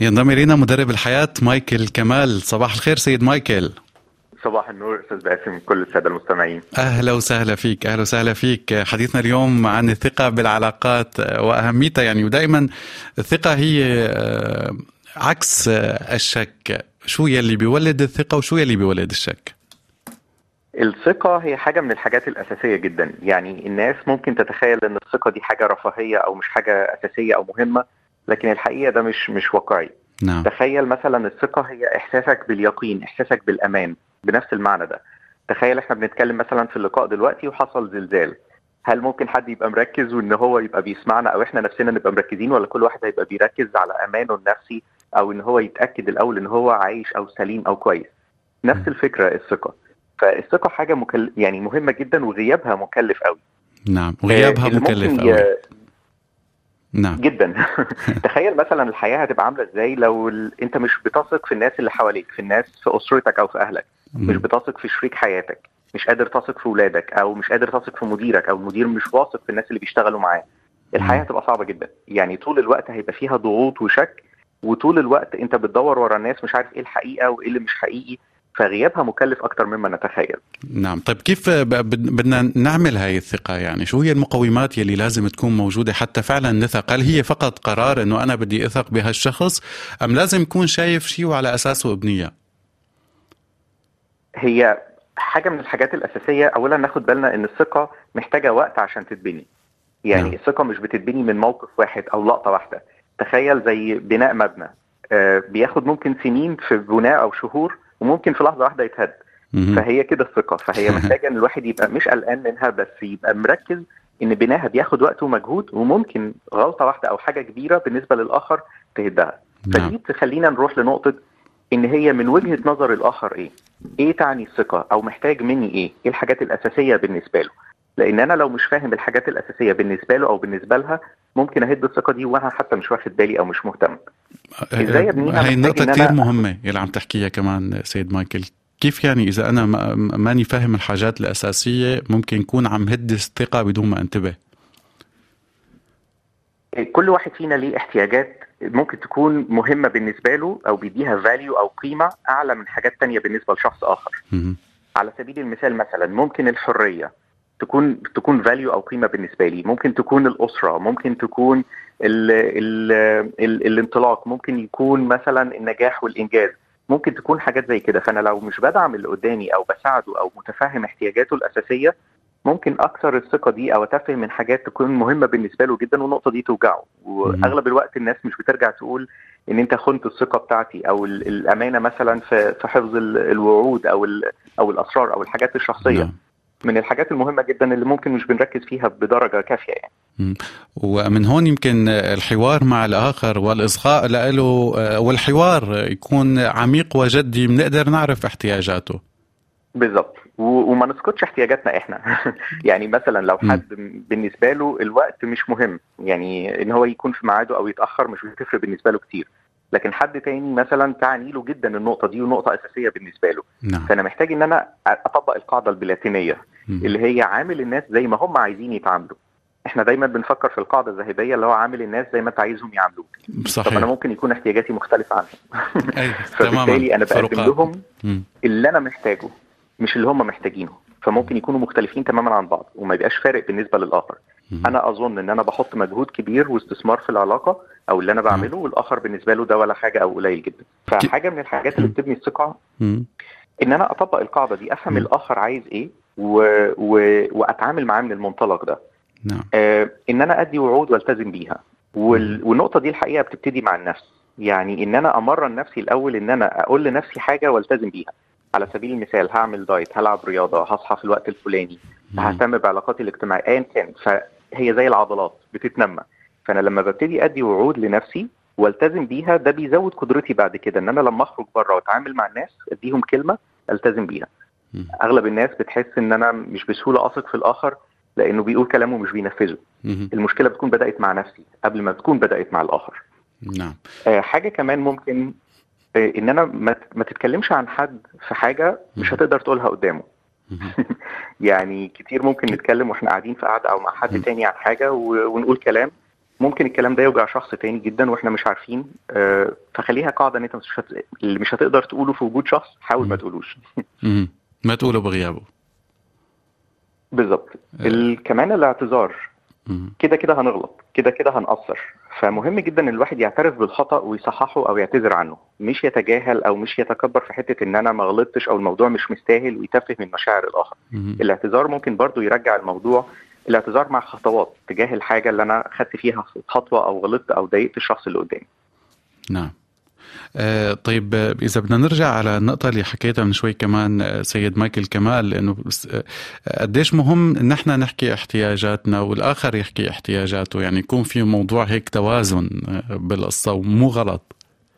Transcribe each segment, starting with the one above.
ينضم الينا مدرب الحياه مايكل كمال صباح الخير سيد مايكل صباح النور استاذ باسم كل الساده المستمعين اهلا وسهلا فيك اهلا وسهلا فيك حديثنا اليوم عن الثقه بالعلاقات واهميتها يعني ودائما الثقه هي آه، عكس الشك شو يلي بيولد الثقه وشو يلي بيولد الشك الثقة هي حاجة من الحاجات الأساسية جدا يعني الناس ممكن تتخيل أن الثقة دي حاجة رفاهية أو مش حاجة أساسية أو مهمة لكن الحقيقة ده مش مش واقعي نعم تخيل مثلا الثقة هي إحساسك باليقين إحساسك بالأمان بنفس المعنى ده تخيل احنا بنتكلم مثلا في اللقاء دلوقتي وحصل زلزال هل ممكن حد يبقى مركز وان هو يبقى بيسمعنا او احنا نفسنا نبقى مركزين ولا كل واحد هيبقى بيركز على امانه النفسي او ان هو يتاكد الاول ان هو عايش او سليم او كويس نفس الفكره الثقه فالثقه حاجه مكل... يعني مهمه جدا وغيابها مكلف قوي نعم وغيابها اللي مكلف ممكن ي- قوي نعم جدا تخيل مثلا الحياه هتبقى عامله ازاي لو ال... انت مش بتثق في الناس اللي حواليك في الناس في اسرتك او في اهلك مش بتثق في شريك حياتك مش قادر تثق في ولادك او مش قادر تثق في مديرك او المدير مش واثق في الناس اللي بيشتغلوا معاه الحياه مم. هتبقى صعبه جدا يعني طول الوقت هيبقى فيها ضغوط وشك وطول الوقت انت بتدور ورا الناس مش عارف ايه الحقيقه وايه اللي مش حقيقي فغيابها مكلف اكتر مما نتخيل نعم طيب كيف ب- ب- بدنا نعمل هاي الثقة يعني شو هي المقومات يلي لازم تكون موجودة حتى فعلا نثق هل هي فقط قرار انه انا بدي اثق بهالشخص ام لازم يكون شايف شيء وعلى اساسه ابنية هي حاجه من الحاجات الاساسيه اولا ناخد بالنا ان الثقه محتاجه وقت عشان تتبني يعني نعم. الثقه مش بتتبني من موقف واحد او لقطه واحده تخيل زي بناء مبنى آه، بياخد ممكن سنين في بناء او شهور وممكن في لحظه واحده يتهد مهم. فهي كده الثقه فهي محتاجه ان الواحد يبقى مش قلقان منها بس يبقى مركز ان بناها بياخد وقت ومجهود وممكن غلطه واحده او حاجه كبيره بالنسبه للاخر تهدها نعم فدي تخلينا نروح لنقطة إن هي من وجهة نظر الآخر إيه؟ إيه تعني الثقة؟ أو محتاج مني إيه؟ إيه الحاجات الأساسية بالنسبة له؟ لأن أنا لو مش فاهم الحاجات الأساسية بالنسبة له أو بالنسبة لها ممكن أهد الثقة دي وأنا حتى مش واخد بالي أو مش مهتم. إزاي أبنيها؟ هاي محتاج النقطة إن كثير أنا- مهمة يلي عم تحكيها كمان سيد مايكل كيف يعني إذا أنا ما- ماني فاهم الحاجات الأساسية ممكن يكون عم هد الثقة بدون ما أنتبه كل واحد فينا ليه احتياجات ممكن تكون مهمة بالنسبة له أو بيديها فاليو أو قيمة أعلى من حاجات تانية بالنسبة لشخص آخر. مهم. على سبيل المثال مثلا ممكن الحريه تكون تكون فاليو او قيمه بالنسبه لي ممكن تكون الاسره ممكن تكون ال ال ال الانطلاق ممكن يكون مثلا النجاح والانجاز ممكن تكون حاجات زي كده فانا لو مش بدعم اللي قدامي او بساعده او متفهم احتياجاته الاساسيه ممكن اكثر الثقه دي او اتفه من حاجات تكون مهمه بالنسبه له جدا والنقطه دي توجعه واغلب الوقت الناس مش بترجع تقول ان انت خنت الثقه بتاعتي او ال- الامانه مثلا في في حفظ ال- الوعود او ال- او الاسرار او الحاجات الشخصيه نعم. من الحاجات المهمه جدا اللي ممكن مش بنركز فيها بدرجه كافيه يعني ومن هون يمكن الحوار مع الآخر والإصغاء له والحوار يكون عميق وجدي بنقدر نعرف احتياجاته بالظبط و- وما نسكتش احتياجاتنا احنا يعني مثلا لو مم. حد بالنسبه له الوقت مش مهم يعني ان هو يكون في ميعاده او يتاخر مش بتفرق بالنسبه له كتير لكن حد تاني مثلا تعني له جدا النقطه دي ونقطه اساسيه بالنسبه له نعم فانا محتاج ان انا اطبق القاعده اللاتينيه مم. اللي هي عامل الناس زي ما هم عايزين يتعاملوا احنا دايما بنفكر في القاعده الذهبيه اللي هو عامل الناس زي ما انت عايزهم يعاملوك طب انا صحيح ممكن يكون احتياجاتي مختلفه عنهم أي فبالتالي انا بقدم فروقات. لهم مم. اللي انا محتاجه مش اللي هم محتاجينه فممكن يكونوا مختلفين تماما عن بعض وما يبقاش فارق بالنسبه للاخر مم. انا اظن ان انا بحط مجهود كبير واستثمار في العلاقه او اللي انا بعمله والاخر بالنسبه له ده ولا حاجه او قليل جدا فحاجه من الحاجات اللي مم. بتبني الثقه مم. ان انا اطبق القاعده دي افهم مم. الاخر عايز ايه و... و... واتعامل معاه من المنطلق ده نعم آه ان انا ادي وعود والتزم بيها وال... والنقطه دي الحقيقه بتبتدي مع النفس يعني ان انا امرن نفسي الاول ان انا اقول لنفسي حاجه والتزم بيها على سبيل المثال هعمل دايت هلعب رياضه هصحى في الوقت الفلاني مم. ههتم بعلاقاتي الاجتماعيه ايا كان فهي زي العضلات بتتنمى فانا لما ببتدي ادي وعود لنفسي والتزم بيها ده بيزود قدرتي بعد كده ان انا لما اخرج بره واتعامل مع الناس اديهم كلمه التزم بيها مم. اغلب الناس بتحس ان انا مش بسهوله اثق في الاخر لانه بيقول كلامه مش بينفذه مم. المشكله بتكون بدات مع نفسي قبل ما بتكون بدات مع الاخر نعم آه، حاجه كمان ممكن آه، ان انا ما ما تتكلمش عن حد في حاجه مش مم. هتقدر تقولها قدامه مم. يعني كتير ممكن نتكلم واحنا قاعدين في قعده او مع مم. حد تاني عن حاجه و- ونقول كلام ممكن الكلام ده يوجع شخص تاني جدا واحنا مش عارفين آه، فخليها قاعده ان انت مش هت... اللي مش هتقدر تقوله في وجود شخص حاول ما مم. تقولوش مهم. ما تقوله بغيابه بالظبط ال- كمان الاعتذار مهم. كده كده هنغلط كده كده هنقصر فمهم جدا ان الواحد يعترف بالخطا ويصححه او يعتذر عنه مش يتجاهل او مش يتكبر في حته ان انا ما غلطتش او الموضوع مش مستاهل ويتفه من مشاعر الاخر مهم. الاعتذار ممكن برضو يرجع الموضوع الاعتذار مع خطوات تجاه الحاجه اللي انا خدت فيها خطوه او غلطت او ضايقت الشخص اللي قدامي نعم آه، طيب آه، إذا بدنا نرجع على النقطة اللي حكيتها من شوي كمان آه، سيد مايكل كمال إنه بس- آه، قديش مهم إن احنا نحكي احتياجاتنا والآخر يحكي احتياجاته يعني يكون في موضوع هيك توازن آه، بالقصة ومو غلط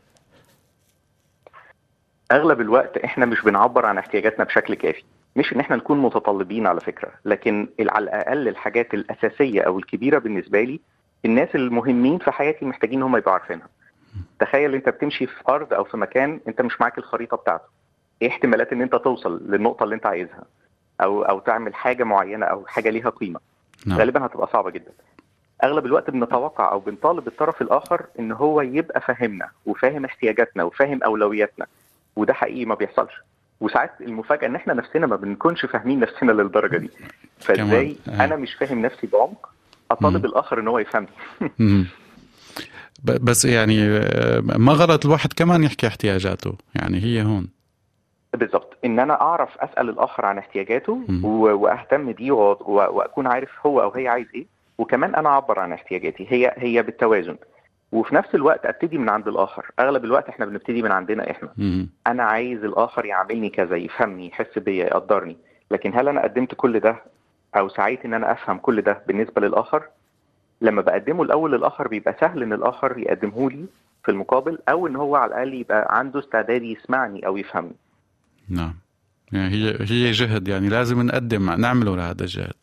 اغلب الوقت احنا مش بنعبر عن احتياجاتنا بشكل كافي مش ان احنا نكون متطلبين على فكره لكن ال- على الاقل الحاجات الاساسيه او الكبيره بالنسبه لي الناس المهمين في حياتي محتاجين ان هم يبقوا عارفينها تخيل انت بتمشي في ارض او في مكان انت مش معاك الخريطه بتاعته ايه احتمالات ان انت توصل للنقطه اللي انت عايزها او او تعمل حاجه معينه او حاجه ليها قيمه نعم غالبا هتبقى صعبه جدا اغلب الوقت بنتوقع او بنطالب الطرف الاخر ان هو يبقى فاهمنا وفاهم احتياجاتنا وفاهم اولوياتنا وده حقيقي ما بيحصلش وساعات المفاجاه ان احنا نفسنا ما بنكونش فاهمين نفسنا للدرجه دي فازاي كمان. آه. انا مش فاهم نفسي بعمق اطالب مم. الاخر ان هو يفهمني مهم. ب- بس يعني آه، ما غلط الواحد كمان يحكي احتياجاته يعني هي هون بالظبط ان انا اعرف اسال الاخر عن احتياجاته مم. و- واهتم بيه و- و- واكون عارف هو او هي عايز ايه وكمان انا اعبر عن احتياجاتي هي هي بالتوازن وفي نفس الوقت ابتدي من عند الاخر اغلب الوقت احنا بنبتدي من عندنا احنا مهم. انا عايز الاخر يعاملني كذا يفهمني يحس بيا يقدرني لكن هل انا قدمت كل ده او سعيت ان انا افهم كل ده بالنسبه للاخر لما بقدمه الاول للاخر بيبقى سهل ان الاخر يقدمه لي في المقابل او ان هو على الاقل يبقى عنده استعداد يسمعني او يفهمني نعم يعني هي هي جهد يعني لازم نقدم نعمله لهذا الجهد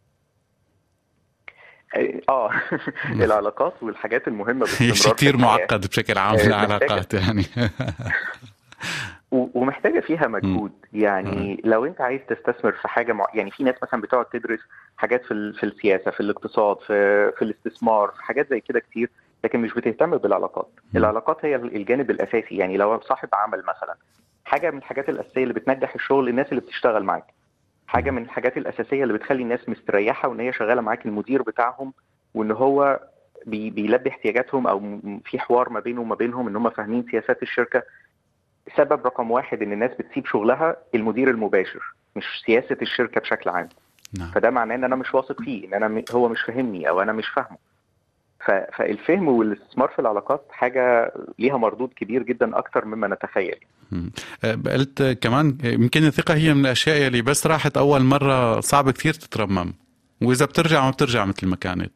اه العلاقات والحاجات المهمه هي باستمرار شيء في كثير الحياة. معقد بشكل عام آه، محتاجة- العلاقات يعني و- ومحتاجه فيها مجهود يعني لو انت عايز تستثمر في حاجه مع... يعني في ناس مثلا بتقعد تدرس حاجات في ال... في السياسه في الاقتصاد في في الاستثمار في حاجات زي كده كتير لكن مش بتهتم بالعلاقات مم. العلاقات هي الجانب الاساسي يعني لو صاحب عمل مثلا حاجه من الحاجات الاساسيه اللي بتنجح الشغل الناس اللي بتشتغل معاك حاجه من الحاجات الاساسيه اللي بتخلي الناس مستريحه وان هي شغاله معاك المدير بتاعهم وان هو بي... بيلبي احتياجاتهم او م- في حوار ما بينه وما بينهم ان هم فاهمين سياسات الشركه سبب رقم واحد ان الناس بتسيب شغلها المدير المباشر مش سياسه الشركه بشكل عام نعم فده معناه ان انا مش واثق فيه ان انا م... هو مش فاهمني او انا مش فاهمه ف... فالفهم والاستثمار في العلاقات حاجه ليها مردود كبير جدا اكتر مما نتخيل مم. آه، قلت كمان آه، يمكن الثقة هي من الأشياء اللي بس راحت أول مرة صعب كثير تترمم وإذا بترجع ما بترجع مثل ما كانت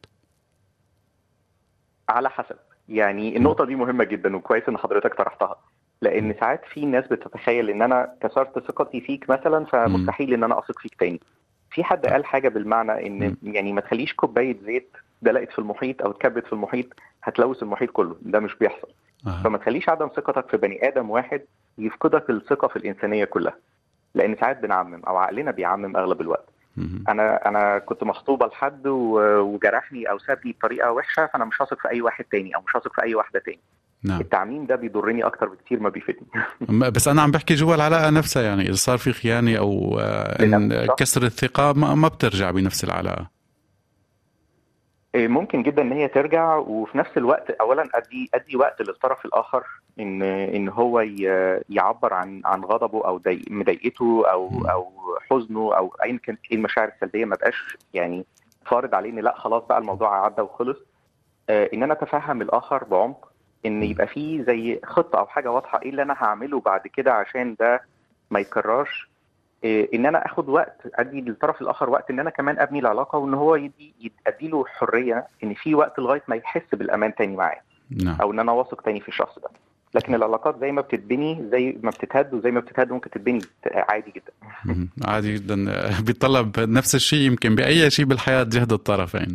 على حسب يعني النقطه دي مهمه جدا وكويس ان حضرتك طرحتها لان ساعات في ناس بتتخيل ان انا كسرت ثقتي فيك مثلا فمستحيل ان انا اثق فيك تاني في حد قال حاجه بالمعنى ان يعني ما تخليش كوبايه زيت دلقت في المحيط او اتكبت في المحيط هتلوث المحيط كله ده مش بيحصل آه. فما تخليش عدم ثقتك في بني ادم واحد يفقدك الثقه في الانسانيه كلها لان ساعات بنعمم او عقلنا بيعمم اغلب الوقت مم. انا انا كنت مخطوبه لحد و- وجرحني او سابني بطريقه وحشه فانا مش هثق في اي واحد تاني او مش هثق في اي واحده تاني نعم التعميم ده بيضرني اكتر بكتير ما بيفيدني م- بس أنا عم بحكي جوا العلاقة نفسها يعني إذا صار في خيانة أو آه، إن لنفس الشخص. كسر الثقة ما ما بترجع بنفس العلاقة إيه، ممكن جدا ان هي ترجع وفي نفس الوقت اولا ادي ادي وقت للطرف الاخر ان ان هو ي- يعبر عن عن غضبه او ضي- مضايقته او مم. او حزنه او ايا كانت ايه المشاعر السلبيه ما بقاش يعني فارض عليه ان لا خلاص بقى الموضوع عدى وخلص آه، ان انا اتفهم الاخر بعمق ان يبقى فيه زي خطه او حاجه واضحه ايه اللي انا هعمله بعد كده عشان ده ما يتكررش إيه، ان انا اخد وقت ادي للطرف الاخر وقت ان انا كمان ابني العلاقه وان هو يدي ادي له حريه ان في وقت لغايه ما يحس بالامان تاني معايا نعم او ان انا واثق تاني في الشخص ده لكن العلاقات زي ما بتتبني زي ما بتتهد وزي ما بتتهد ممكن تتبني عادي جدا مم. عادي جدا آه، بيتطلب نفس الشيء يمكن بأي شيء بالحياة جهد الطرفين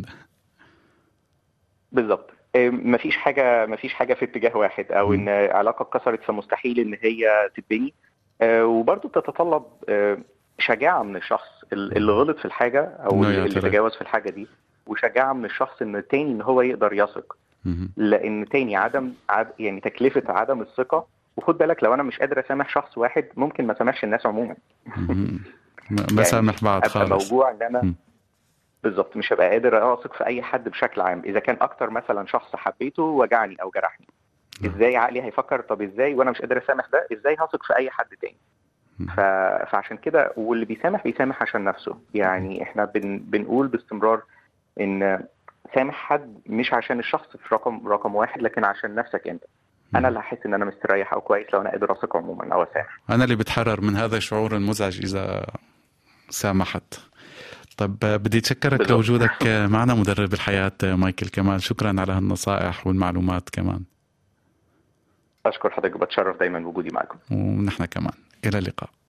بالظبط إيه، مفيش حاجه مفيش حاجه في اتجاه واحد او ان علاقه اتكسرت فمستحيل ان هي تتبني آه، وبرضه بتتطلب آه، شجاعه من الشخص ال- اللي غلط في الحاجه او إنه اللي يعترف. تجاوز في الحاجه دي وشجاعه من الشخص ان التاني ان هو يقدر يثق لان تاني عدم عد يعني تكلفه عدم الثقه وخد بالك لو انا مش قادر اسامح شخص واحد ممكن ما اسامحش الناس عموما بسامح بعض خالص موجوع ان انا بالظبط مش هبقى قادر اثق في اي حد بشكل عام اذا كان اكتر مثلا شخص حبيته وجعني او جرحني ازاي عقلي هيفكر طب ازاي وانا مش قادر اسامح ده ازاي هثق في اي حد تاني ف... فعشان كده واللي بيسامح بيسامح عشان نفسه يعني احنا بن... بنقول باستمرار ان سامح حد مش عشان الشخص في رقم رقم واحد لكن عشان نفسك انت انا اللي هحس ان انا مستريح او كويس لو انا قادر اثق عموما او اسامح انا اللي بتحرر من هذا الشعور المزعج اذا سامحت طب بدي اتشكرك بالضبط. لوجودك معنا مدرب الحياه مايكل كمال شكرا على هالنصائح والمعلومات كمان اشكر حضرتك بتشرف دايما بوجودي معكم ونحن كمان الى اللقاء